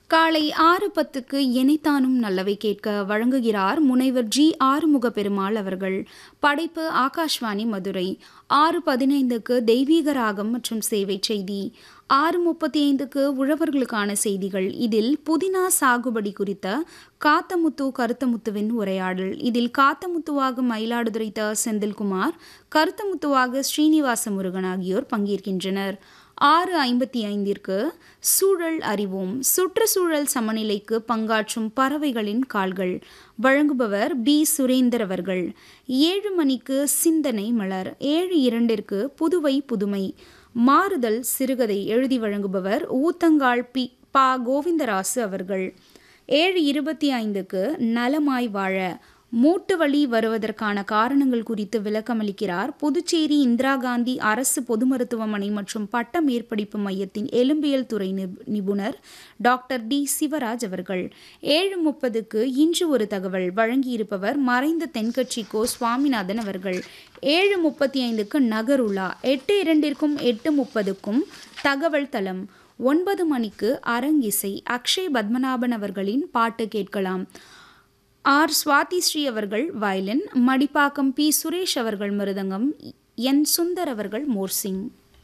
காலை ஆறு பத்துக்கு எனைத்தானும் நல்லவை கேட்க வழங்குகிறார் முனைவர் ஜி ஆறுமுக பெருமாள் அவர்கள் படைப்பு ஆகாஷ்வாணி மதுரை ஆறு பதினைந்துக்கு தெய்வீக ராகம் மற்றும் சேவை செய்தி ஆறு முப்பத்தி ஐந்துக்கு உழவர்களுக்கான செய்திகள் இதில் புதினா சாகுபடி குறித்த காத்தமுத்து கருத்தமுத்துவின் உரையாடல் இதில் காத்தமுத்துவாக மயிலாடுதுறை த செந்தில்குமார் கருத்தமுத்துவாக ஸ்ரீனிவாச முருகன் ஆகியோர் பங்கேற்கின்றனர் ஆறு ஐம்பத்தி ஐந்திற்கு சூழல் அறிவோம் சுற்றுச்சூழல் சமநிலைக்கு பங்காற்றும் பறவைகளின் கால்கள் வழங்குபவர் பி சுரேந்தர் அவர்கள் ஏழு மணிக்கு சிந்தனை மலர் ஏழு இரண்டிற்கு புதுவை புதுமை மாறுதல் சிறுகதை எழுதி வழங்குபவர் ஊத்தங்கால் பி பா கோவிந்தராசு அவர்கள் ஏழு இருபத்தி ஐந்துக்கு நலமாய் வாழ மூட்டு வலி வருவதற்கான காரணங்கள் குறித்து விளக்கமளிக்கிறார் புதுச்சேரி இந்திரா காந்தி அரசு பொது மருத்துவமனை மற்றும் பட்ட மேற்படிப்பு மையத்தின் எலும்பியல் துறை நிபுணர் டாக்டர் டி சிவராஜ் அவர்கள் ஏழு முப்பதுக்கு இன்று ஒரு தகவல் வழங்கியிருப்பவர் மறைந்த தென்கட்சி கோ சுவாமிநாதன் அவர்கள் ஏழு முப்பத்தி ஐந்துக்கு நகருலா எட்டு இரண்டிற்கும் எட்டு முப்பதுக்கும் தகவல் தளம் ஒன்பது மணிக்கு அரங்கிசை அக்ஷய் பத்மநாபன் அவர்களின் பாட்டு கேட்கலாம் ஆர் சுவாதி ஸ்ரீ அவர்கள் வயலின் மடிப்பாக்கம் பி சுரேஷ் அவர்கள் மிருதங்கம் என் சுந்தர் அவர்கள் மோர்சிங்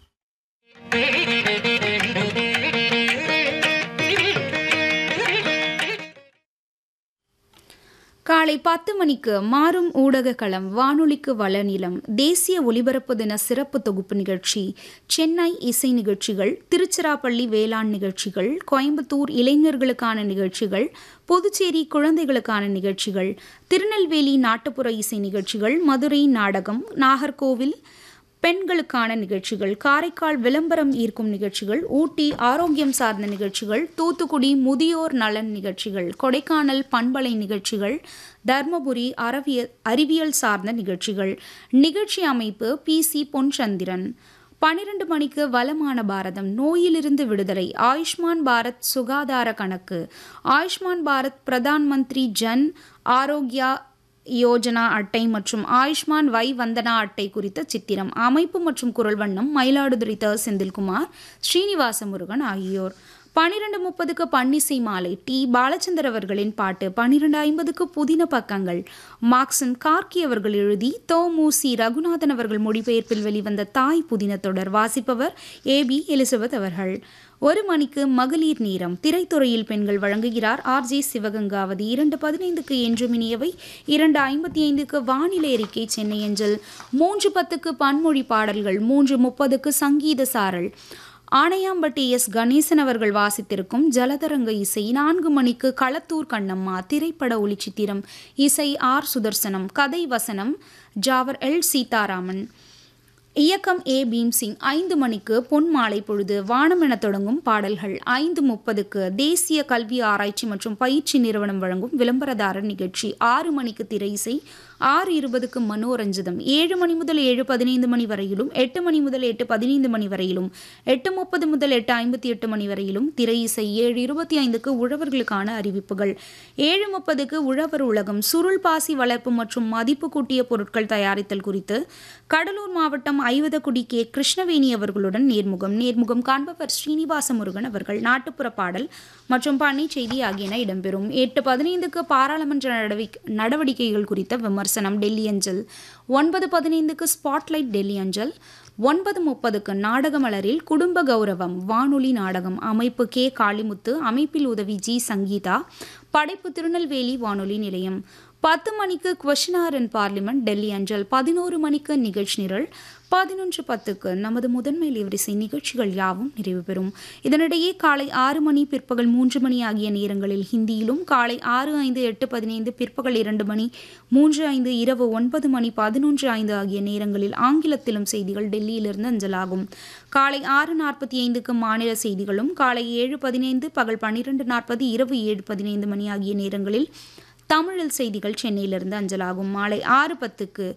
காலை பத்து மணிக்கு மாறும் ஊடக களம் வானொலிக்கு வளநிலம் தேசிய ஒலிபரப்பு தின சிறப்பு தொகுப்பு நிகழ்ச்சி சென்னை இசை நிகழ்ச்சிகள் திருச்சிராப்பள்ளி வேளாண் நிகழ்ச்சிகள் கோயம்புத்தூர் இளைஞர்களுக்கான நிகழ்ச்சிகள் புதுச்சேரி குழந்தைகளுக்கான நிகழ்ச்சிகள் திருநெல்வேலி நாட்டுப்புற இசை நிகழ்ச்சிகள் மதுரை நாடகம் நாகர்கோவில் பெண்களுக்கான நிகழ்ச்சிகள் காரைக்கால் விளம்பரம் ஈர்க்கும் நிகழ்ச்சிகள் ஊட்டி ஆரோக்கியம் சார்ந்த நிகழ்ச்சிகள் தூத்துக்குடி முதியோர் நலன் நிகழ்ச்சிகள் கொடைக்கானல் பண்பலை நிகழ்ச்சிகள் தர்மபுரி அறிவியல் அறிவியல் சார்ந்த நிகழ்ச்சிகள் நிகழ்ச்சி அமைப்பு பி சி பொன்சந்திரன் பனிரெண்டு மணிக்கு வளமான பாரதம் நோயிலிருந்து விடுதலை ஆயுஷ்மான் பாரத் சுகாதார கணக்கு ஆயுஷ்மான் பாரத் பிரதான் மந்திரி ஜன் ஆரோக்கியா யோஜனா அட்டை மற்றும் ஆயுஷ்மான் வை வந்தனா அட்டை குறித்த சித்திரம் அமைப்பு மற்றும் குரல் வண்ணம் மயிலாடுதுறை த செந்தில்குமார் ஸ்ரீனிவாச முருகன் ஆகியோர் பனிரெண்டு முப்பதுக்கு பன்னிசை மாலை டி பாலச்சந்தர் அவர்களின் பாட்டு பன்னிரெண்டு ஐம்பதுக்கு புதின பக்கங்கள் மார்க்சன் கார்கி அவர்கள் எழுதி தோ மு சி ரகுநாதன் அவர்கள் மொழிபெயர்ப்பில் வெளிவந்த தாய் புதின தொடர் வாசிப்பவர் ஏ பி எலிசபெத் அவர்கள் ஒரு மணிக்கு மகளிர் நேரம் திரைத்துறையில் பெண்கள் வழங்குகிறார் ஆர் ஜே சிவகங்காவதி இரண்டு பதினைந்துக்கு என்று மினியவை இரண்டு ஐம்பத்தி ஐந்துக்கு வானிலை அறிக்கை சென்னை அஞ்சல் மூன்று பத்துக்கு பன்மொழி பாடல்கள் மூன்று முப்பதுக்கு சங்கீத சாரல் ஆணையாம்பட்டி எஸ் கணேசன் அவர்கள் வாசித்திருக்கும் ஜலதரங்க இசை நான்கு மணிக்கு களத்தூர் கண்ணம்மா திரைப்பட ஒளிச்சித்திரம் இசை ஆர் சுதர்சனம் கதை வசனம் ஜாவர் எல் சீதாராமன் இயக்கம் ஏ பீம்சிங் ஐந்து மணிக்கு பொன் மாலை பொழுது வானம் என தொடங்கும் பாடல்கள் ஐந்து முப்பதுக்கு தேசிய கல்வி ஆராய்ச்சி மற்றும் பயிற்சி நிறுவனம் வழங்கும் விளம்பரதாரர் நிகழ்ச்சி ஆறு மணிக்கு திரை இசை ஆறு இருபதுக்கு மனோரஞ்சிதம் ஏழு மணி முதல் ஏழு பதினைந்து மணி வரையிலும் எட்டு மணி முதல் எட்டு பதினைந்து மணி வரையிலும் எட்டு முப்பது முதல் எட்டு ஐம்பத்தி எட்டு மணி வரையிலும் திரை இசை ஏழு இருபத்தி ஐந்துக்கு உழவர்களுக்கான அறிவிப்புகள் ஏழு முப்பதுக்கு உழவர் உலகம் சுருள் பாசி வளர்ப்பு மற்றும் மதிப்பு கூட்டிய பொருட்கள் தயாரித்தல் குறித்து கடலூர் மாவட்டம் ஐவதக்குடி கே கிருஷ்ணவேணி அவர்களுடன் நேர்முகம் நேர்முகம் காண்பவர் ஸ்ரீனிவாச முருகன் அவர்கள் நாட்டுப்புற பாடல் மற்றும் பண்ணை செய்தி ஆகியன இடம்பெறும் எட்டு பதினைந்துக்கு பாராளுமன்ற நடவடிக்கைகள் குறித்த விமர்சனம் டெல்லி அஞ்சல் ஒன்பது பதினைந்துக்கு ஸ்பாட்லைட் டெல்லி அஞ்சல் ஒன்பது முப்பதுக்கு நாடகமலரில் குடும்ப கௌரவம் வானொலி நாடகம் அமைப்பு கே காளிமுத்து அமைப்பில் உதவி ஜி சங்கீதா படைப்பு திருநெல்வேலி வானொலி நிலையம் பத்து மணிக்கு கொஷினார் இன் பார்லிமெண்ட் டெல்லி அஞ்சல் பதினோரு மணிக்கு நிகழ்ச்சி நிரல் பதினொன்று பத்துக்கு நமது முதன்மை லிவரிசை நிகழ்ச்சிகள் யாவும் நிறைவு பெறும் இதனிடையே காலை ஆறு மணி பிற்பகல் மூன்று மணி ஆகிய நேரங்களில் ஹிந்தியிலும் காலை ஆறு ஐந்து எட்டு பதினைந்து பிற்பகல் இரண்டு மணி மூன்று ஐந்து இரவு ஒன்பது மணி பதினொன்று ஐந்து ஆகிய நேரங்களில் ஆங்கிலத்திலும் செய்திகள் டெல்லியிலிருந்து அஞ்சலாகும் காலை ஆறு நாற்பத்தி ஐந்துக்கு மாநில செய்திகளும் காலை ஏழு பதினைந்து பகல் பன்னிரெண்டு நாற்பது இரவு ஏழு பதினைந்து மணி ஆகிய நேரங்களில் தமிழில் செய்திகள் சென்னையிலிருந்து அஞ்சலாகும் மாலை ஆறு பத்துக்கு